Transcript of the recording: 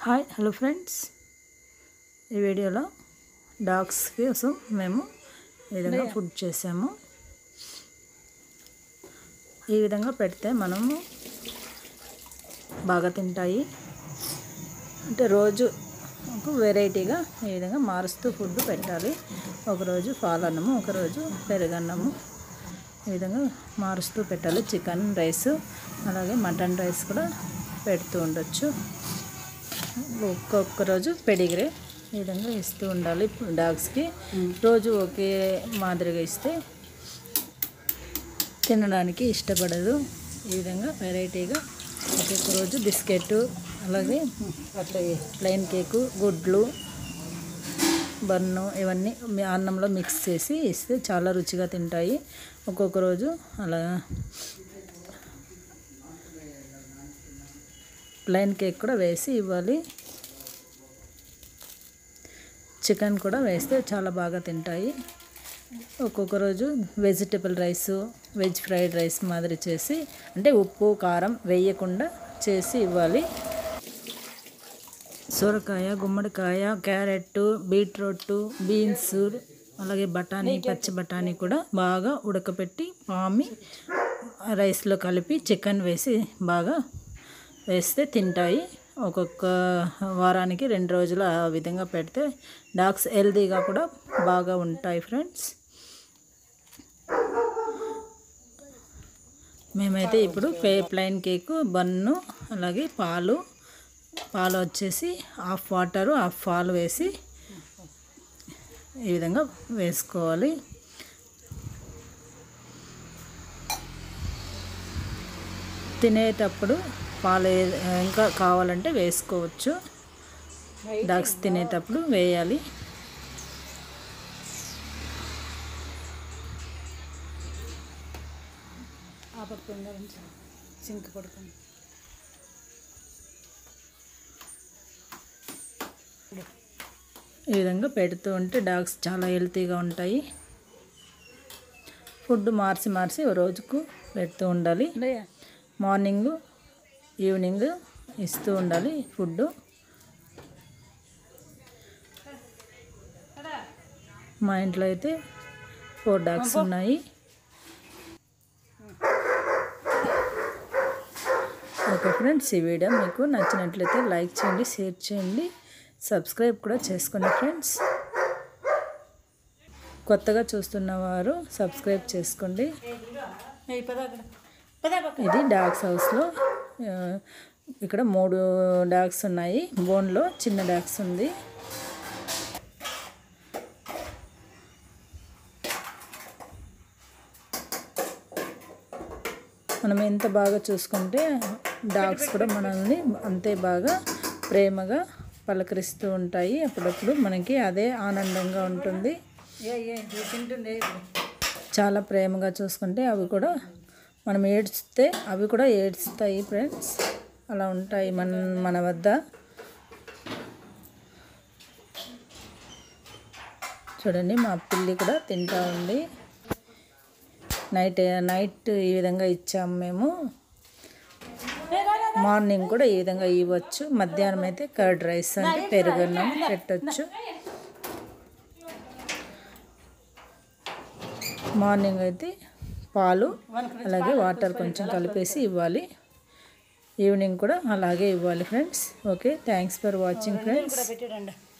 hi hello friends ఈ వీడియోలో dogs కోసం మేము ఈ విధంగా ఫుడ్ చేసాము ఈ విధంగా పెడితే మనము బాగా తింటాయి అంటే రోజు ఒక వెరైటీగా ఈ విధంగా మారుస్తూ ఫుడ్ పెట్టాలి ఒకరోజు పాలన్నము ఒకరోజు పెరుగన్నము ఈ విధంగా మారుస్తూ పెట్టాలి చికెన్ రైస్ అలాగే మటన్ రైస్ కూడా పెడుతూ ఉండొచ్చు ఒక్కొక్క రోజు పెడిగ్రే ఈ విధంగా ఇస్తూ ఉండాలి డాగ్స్కి రోజు ఒకే మాదిరిగా ఇస్తే తినడానికి ఇష్టపడదు ఈ విధంగా వెరైటీగా ఒక్కొక్క రోజు బిస్కెట్ అలాగే అట్లా ప్లెయిన్ కేకు గుడ్లు బన్ను ఇవన్నీ మీ అన్నంలో మిక్స్ చేసి ఇస్తే చాలా రుచిగా తింటాయి ఒక్కొక్క రోజు అలా ప్లెయిన్ కేక్ కూడా వేసి ఇవ్వాలి చికెన్ కూడా వేస్తే చాలా బాగా తింటాయి ఒక్కొక్క రోజు vegetable rice veg fried rice మాదిరి చేసి అంటే ఉప్పు కారం వేయకుండా చేసి ఇవ్వాలి సొరకాయ గుమ్మడికాయ క్యారెట్ బీట్రూట్ బీన్స్ అలాగే బఠానీ పచ్చి బఠానీ కూడా బాగా ఉడకపెట్టి పామి రైస్లో కలిపి చికెన్ వేసి బాగా వేస్తే తింటాయి ఒక్కొక్క వారానికి రెండు రోజులు ఆ విధంగా పెడితే డాగ్స్ హెల్తీగా కూడా బాగా ఉంటాయి ఫ్రెండ్స్ మేమైతే ఇప్పుడు పే ప్లెయిన్ కేక్ బన్ను అలాగే పాలు పాలు వచ్చేసి హాఫ్ వాటరు హాఫ్ పాలు వేసి ఈ విధంగా వేసుకోవాలి తినేటప్పుడు పాలు ఏ- ఇంకా కావాలంటే వేసుకోవచ్చు డాగ్స్ తినేటప్పుడు వేయాలి సింక్ పడుతుంది ఈ విధంగా పెడుతూ ఉంటే డాగ్స్ చాలా హెల్తీగా ఉంటాయి ఫుడ్ మార్చి మార్చి ఓ రోజుకు పెడుతూ ఉండాలి మార్నింగ్ ఈవినింగ్ ఇస్తూ ఉండాలి ఫుడ్ మా ఇంట్లో అయితే ఫోర్ డాగ్స్ ఉన్నాయి ఓకే ఫ్రెండ్స్ ఈ వీడియో మీకు నచ్చినట్లయితే లైక్ చేయండి షేర్ చేయండి సబ్స్క్రైబ్ కూడా చేసుకోండి ఫ్రెండ్స్ కొత్తగా చూస్తున్న వారు సబ్స్క్రైబ్ చేసుకోండి ఇది డాగ్స్ హౌస్లో ఆ, ఇక్కడ మూడు డాగ్స్ ఉన్నాయి బోన్లో చిన్న డాగ్స్ ఉంది మనం ఎంత బాగా చూసుకుంటే డాగ్స్ కూడా మనల్ని అంతే బాగా ప్రేమగా పలకరిస్తూ ఉంటాయి అప్పుడప్పుడు మనకి అదే ఆనందంగా ఉంటుంది చాలా ప్రేమగా చూసుకుంటే అవి కూడా మనం ఏడ్చితే అవి కూడా ఏడుస్తాయి ఫ్రెండ్స్ అలా ఉంటాయి మన మన వద్ద చూడండి మా పిల్లి కూడా తింటా ఉంది నైట్ నైట్ ఈ విధంగా ఇచ్చాము మేము మార్నింగ్ కూడా ఈ విధంగా ఇవ్వచ్చు మధ్యాహ్నం అయితే కర్డ్ రైస్ అంటే పెరుగన్నం పెట్టచ్చు మార్నింగ్ అయితే పాలు అలాగే వాటర్ కొంచెం కలిపేసి ఇవ్వాలి ఈవినింగ్ కూడా అలాగే ఇవ్వాలి friends okay thanks for watching friends